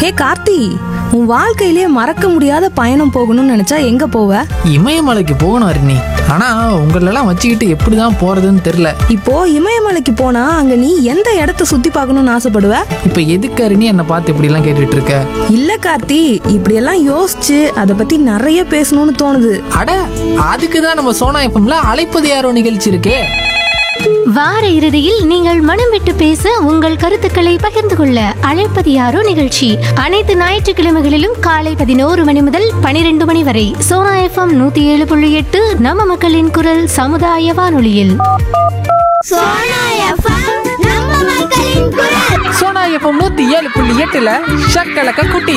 ஹே கார்த்தி உன் வாழ்க்கையிலே மறக்க முடியாத பயணம் போகணும்னு நினைச்சா எங்க போவ இமயமலைக்கு போகணும் அருணி ஆனா உங்களெல்லாம் வச்சுக்கிட்டு எப்படி தான் போறதுன்னு தெரியல இப்போ இமயமலைக்கு போனா அங்க நீ எந்த இடத்த சுத்தி பார்க்கணும்னு ஆசைப்படுவ இப்ப எதுக்கு அருணி என்னை பார்த்து இப்படி எல்லாம் கேட்டுட்டு இருக்க இல்ல கார்த்தி இப்படியெல்லாம் யோசிச்சு அதை பத்தி நிறைய பேசணும்னு தோணுது அட அதுக்கு தான் நம்ம சோனா எஃப்எம்ல அழைப்பது யாரோ நிகழ்ச்சி இருக்கே வார இறுதியில் நீங்கள் மனம் விட்டு பேச உங்கள் கருத்துக்களை பகிர்ந்து கொள்ள அழைப்பது யாரோ நிகழ்ச்சி அனைத்து ஞாயிற்றுக்கிழமைகளிலும் காலை பதினோரு மணி முதல் பனிரெண்டு மணி வரை சோனா எஃப்எம் நூத்தி ஏழு புள்ளி எட்டு நம்ம மக்களின் குரல் சமுதாய வானொலியில் சோனா எஃப்எம் நம்ம மக்களின் குரல் சோனா எஃப்எம் நூத்தி ஏழு புள்ளி எட்டுல ஷக்கலக்க குட்டி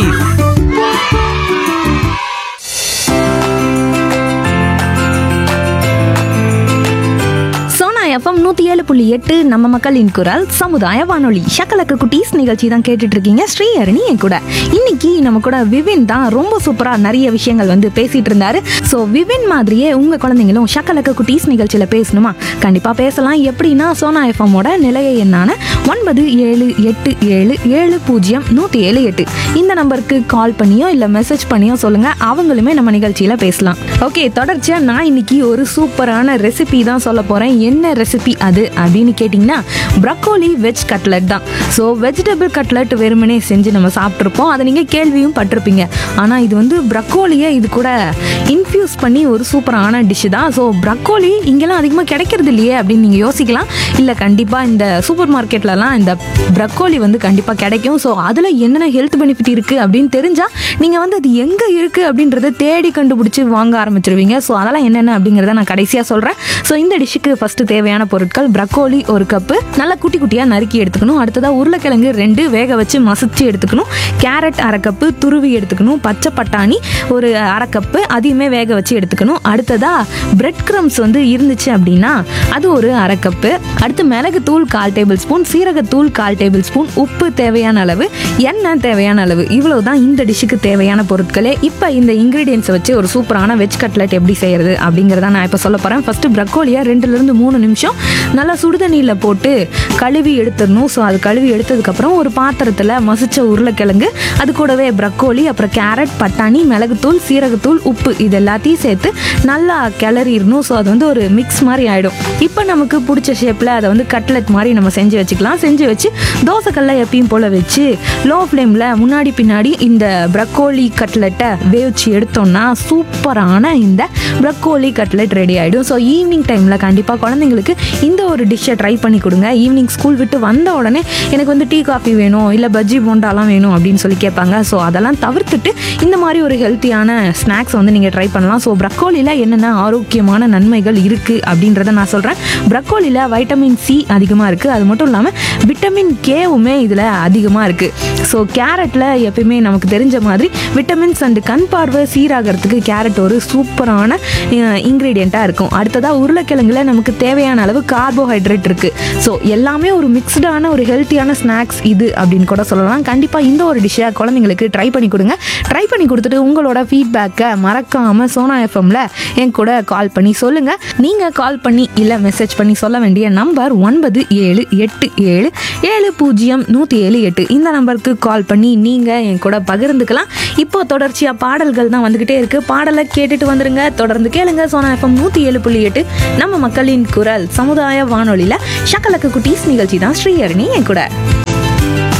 சோனா எஃப்எம் நூத்தி ஏழு புள்ளி எட்டு நம்ம மக்களின் குரல் சமுதாய வானொலி ஷக்கலக்க குட்டீஸ் நிகழ்ச்சி தான் கேட்டுட்டு இருக்கீங்க ஸ்ரீஹரணி என் கூட இன்னைக்கு நம்ம கூட விவின் தான் ரொம்ப சூப்பரா நிறைய விஷயங்கள் வந்து பேசிட்டு இருந்தாரு ஸோ விவின் மாதிரியே உங்க குழந்தைங்களும் ஷக்கலக்க குட்டீஸ் நிகழ்ச்சியில பேசணுமா கண்டிப்பா பேசலாம் எப்படின்னா சோனா எஃப்எம்மோட நிலைய எண்ணான ஒன்பது ஏழு எட்டு ஏழு ஏழு பூஜ்ஜியம் நூத்தி ஏழு எட்டு இந்த நம்பருக்கு கால் பண்ணியோ இல்ல மெசேஜ் பண்ணியோ சொல்லுங்க அவங்களுமே நம்ம நிகழ்ச்சியில பேசலாம் ஓகே தொடர்ச்சியா நான் இன்னைக்கு ஒரு சூப்பரான ரெசிபி தான் சொல்ல போறேன் என்ன ரெசிபி அது அப்படின்னு கேட்டிங்கன்னா ப்ரக்கோலி வெஜ் கட்லட் தான் ஸோ வெஜிடபிள் கட்லட் வெறுமனே செஞ்சு நம்ம சாப்பிட்ருப்போம் அதை நீங்கள் கேள்வியும் பட்டிருப்பீங்க ஆனால் இது வந்து ப்ரக்கோலியை இது கூட இன்ஃப்யூஸ் பண்ணி ஒரு சூப்பரான டிஷ்ஷு தான் ஸோ ப்ரக்கோலி இங்கெல்லாம் அதிகமாக கிடைக்கிறது இல்லையே அப்படின்னு நீங்கள் யோசிக்கலாம் இல்லை கண்டிப்பாக இந்த சூப்பர் மார்க்கெட்லலாம் இந்த ப்ரக்கோலி வந்து கண்டிப்பாக கிடைக்கும் ஸோ அதில் என்னென்ன ஹெல்த் பெனிஃபிட் இருக்குது அப்படின்னு தெரிஞ்சால் நீங்கள் வந்து அது எங்கே இருக்குது அப்படின்றத தேடி கண்டுபிடிச்சி வாங்க ஆரம்பிச்சிருவீங்க ஸோ அதெல்லாம் என்னென்ன அப்படிங்கிறத நான் கடைசியாக சொல்கிறேன் ஸோ இந்த டிஷ்ஷுக்கு ஃபஸ்ட்டு தேவையான பொருட்கள் ப்ரக்கோலி ஒரு கப்பு நல்லா குட்டி குட்டியாக நறுக்கி எடுத்துக்கணும் அடுத்ததாக உருளைக்கிழங்கு ரெண்டு வேக வச்சு மசிச்சு எடுத்துக்கணும் கேரட் அரை கப்பு துருவி எடுத்துக்கணும் பச்சை பட்டாணி ஒரு அரை கப்பு அதையுமே வேக வச்சு எடுத்துக்கணும் அடுத்ததாக பிரெட் க்ரம்ஸ் வந்து இருந்துச்சு அப்படின்னா அது ஒரு அரை கப்பு அடுத்து மிளகு தூள் கால் டேபிள் ஸ்பூன் சீரகத்தூள் கால் டேபிள் ஸ்பூன் உப்பு தேவையான அளவு எண்ணெய் தேவையான அளவு இவ்வளவு தான் இந்த டிஷ்ஷுக்கு தேவையான பொருட்களே இப்போ இந்த இன்க்ரீடியன்ஸை வச்சு ஒரு சூப்பரான வெஜ் கட்லெட் எப்படி செய்யறது அப்படிங்கிறத நான் இப்போ சொல்ல போகிறேன் ஃபஸ்ட்டு ப்ரக்கோலியை ரெண்டுலேருந்து மூணு நிமிஷம் நல்லா சுடுதண்ணியில் போட்டு கழுவி எடுத்துடணும் ஸோ அது கழுவி எடுத்ததுக்கப்புறம் ஒரு பாத்திரத்தில் மசிச்ச உருளைக்கிழங்கு அது கூடவே ப்ரக்கோலி அப்புறம் கேரட் பட்டாணி மிளகுத்தூள் சீரகத்தூள் உப்பு இது எல்லாத்தையும் சேர்த்து நல்லா கிளறிடணும் ஸோ அது வந்து ஒரு மிக்ஸ் மாதிரி ஆகிடும் இப்போ நமக்கு பிடிச்ச ஷேப்பில் அதை வந்து கட்லெட் மாதிரி நம்ம செஞ்சு வச்சுக்கலாம் செஞ்சு வச்சு தோசைக்கல்ல எப்பயும் போல் வச்சு லோ ஃப்ளேமில் முன்னாடி பின்னாடி இந்த ப்ரக்கோலி கட்லெட்டை வேவிச்சு எடுத்தோம்னா சூப்பரான இந்த ப்ரக்கோலி கட்லெட் ரெடி ஆகிடும் ஸோ ஈவினிங் டைமில் கண்டிப்பாக குழந்தைங்களுக்கு இந்த ஒரு டிஷ்ஷை ட்ரை பண்ணி கொடுங்க ஈவினிங் ஸ்கூல் விட்டு வந்த உடனே எனக்கு வந்து டீ காஃபி வேணும் இல்லை பஜ்ஜி போண்டாலாம் வேணும் அப்படின்னு சொல்லி கேட்பாங்க ஸோ அதெல்லாம் தவிர்த்துட்டு இந்த மாதிரி ஒரு ஹெல்த்தியான ஸ்நாக்ஸ் வந்து நீங்கள் ட்ரை பண்ணலாம் ஸோ ப்ரக்கோலியில் என்னென்ன ஆரோக்கியமான நன்மைகள் இருக்குது அப்படின்றத நான் சொல்கிறேன் ப்ரக்கோலியில் வைட்டமின் சி அதிகமாக இருக்குது அது மட்டும் இல்லாமல் விட்டமின் கேவுமே இதில் அதிகமாக இருக்குது ஸோ கேரட்டில் எப்பயுமே நமக்கு தெரிஞ்ச மாதிரி விட்டமின்ஸ் அண்ட் கண் பார்வை சீராகிறதுக்கு கேரட் ஒரு சூப்பரான இன்க்ரீடியண்ட்டாக இருக்கும் அடுத்ததாக உருளைக்கிழங்குல நமக்கு தேவையான அளவு கார்போஹைட்ரேட் இருக்குது ஸோ எல்லாமே ஒரு மிக்ஸ்டான ஒரு ஹெல்த்தியான ஸ்நாக்ஸ் இது அப்படின்னு கூட சொல்லலாம் கண்டிப்பாக இந்த ஒரு டிஷ்ஷை குழந்தைங்களுக்கு ட்ரை பண்ணி கொடுங்க ட்ரை பண்ணி கொடுத்துட்டு உங்களோட ஃபீட்பேக்கை மறக்காமல் சோனா எஃப்எம்ல என் கூட கால் பண்ணி சொல்லுங்கள் நீங்கள் கால் பண்ணி இல்லை மெசேஜ் பண்ணி சொல்ல வேண்டிய நம்பர் ஒன்பது ஏழு எட்டு ஏழு ஏழு பூஜ்ஜியம் நூற்றி ஏழு எட்டு இந்த நம்பருக்கு கால் பண்ணி நீங்கள் என் கூட பகிர்ந்துக்கலாம் இப்போ தொடர்ச்சியாக பாடல்கள் தான் வந்துக்கிட்டே இருக்குது பாடலை கேட்டுட்டு வந்துருங்க தொடர்ந்து கேளுங்க சோனா எஃப்எம் நூற்றி ஏழு புள்ளி எட்டு நம்ம மக்களின் குரல் சமுதாய வானொலியில் ஷக்கலக்கு குட்டீஸ் நிகழ்ச்சி தான் ஸ்ரீஹரணி என் கூட